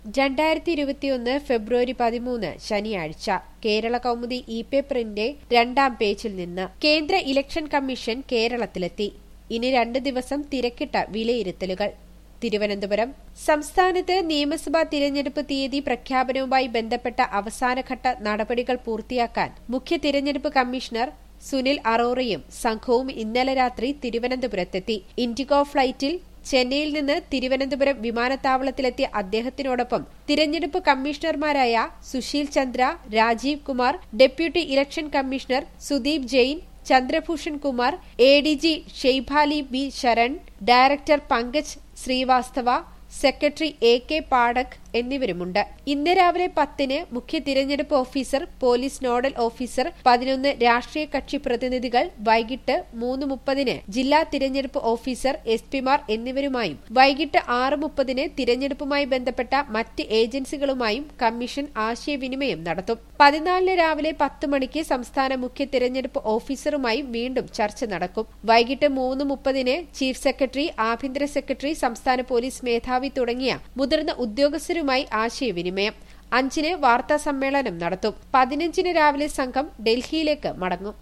രണ്ടായിരത്തി ഇരുപത്തിയൊന്ന് ഫെബ്രുവരി പതിമൂന്ന് ശനിയാഴ്ച കേരള കൗമുദി ഇ പേപ്പറിന്റെ രണ്ടാം പേജിൽ നിന്ന് കേന്ദ്ര ഇലക്ഷൻ കമ്മീഷൻ കേരളത്തിലെത്തി ഇനി രണ്ട് ദിവസം തിരക്കിട്ട വിലയിരുത്തലുകൾ തിരുവനന്തപുരം സംസ്ഥാനത്ത് നിയമസഭാ തിരഞ്ഞെടുപ്പ് തീയതി പ്രഖ്യാപനവുമായി ബന്ധപ്പെട്ട അവസാനഘട്ട നടപടികൾ പൂർത്തിയാക്കാൻ മുഖ്യ തിരഞ്ഞെടുപ്പ് കമ്മീഷണർ സുനിൽ അറോറയും സംഘവും ഇന്നലെ രാത്രി തിരുവനന്തപുരത്തെത്തി ഇൻഡിഗോ ഫ്ലൈറ്റിൽ ചെന്നൈയിൽ നിന്ന് തിരുവനന്തപുരം വിമാനത്താവളത്തിലെത്തിയ അദ്ദേഹത്തിനോടൊപ്പം തിരഞ്ഞെടുപ്പ് കമ്മീഷണർമാരായ Sushil Chandra Rajeev Kumar deputy election commissioner Sudeep Jain Chandrabhushan Kumar A D G Shefali B Sharan director Pankaj Srivastava secretary A K Pathak എന്നിവരുമുണ്ട് ഇന്ന് രാവിലെ പത്തിന് മുഖ്യ തിരഞ്ഞെടുപ്പ് ഓഫീസർ പോലീസ് നോഡൽ ഓഫീസർ പതിനൊന്ന് രാഷ്ട്രീയ കക്ഷി പ്രതിനിധികൾ വൈകിട്ട് മൂന്ന് മുപ്പതിന് ജില്ലാ തിരഞ്ഞെടുപ്പ് ഓഫീസർ എസ് പിമാർ എന്നിവരുമായും വൈകിട്ട് ആറ് മുപ്പതിന് തിരഞ്ഞെടുപ്പുമായി ബന്ധപ്പെട്ട മറ്റ് ഏജൻസികളുമായും കമ്മീഷൻ ആശയവിനിമയം നടത്തും പതിനാലിന് രാവിലെ പത്ത് മണിക്ക് സംസ്ഥാന മുഖ്യ തിരഞ്ഞെടുപ്പ് ഓഫീസറുമായും വീണ്ടും ചർച്ച നടക്കും വൈകിട്ട് മൂന്ന് മുപ്പതിന് ചീഫ് സെക്രട്ടറി ആഭ്യന്തര സെക്രട്ടറി സംസ്ഥാന പോലീസ് മേധാവി തുടങ്ങിയ മുതിർന്ന ഉദ്യോഗസ്ഥരുമായി ആശയവിനിമയം അഞ്ചിന് വാർത്താ സമ്മേളനം നടത്തും പതിനഞ്ചിന് രാവിലെ സംഘം ഡൽഹിയിലേക്ക് മടങ്ങും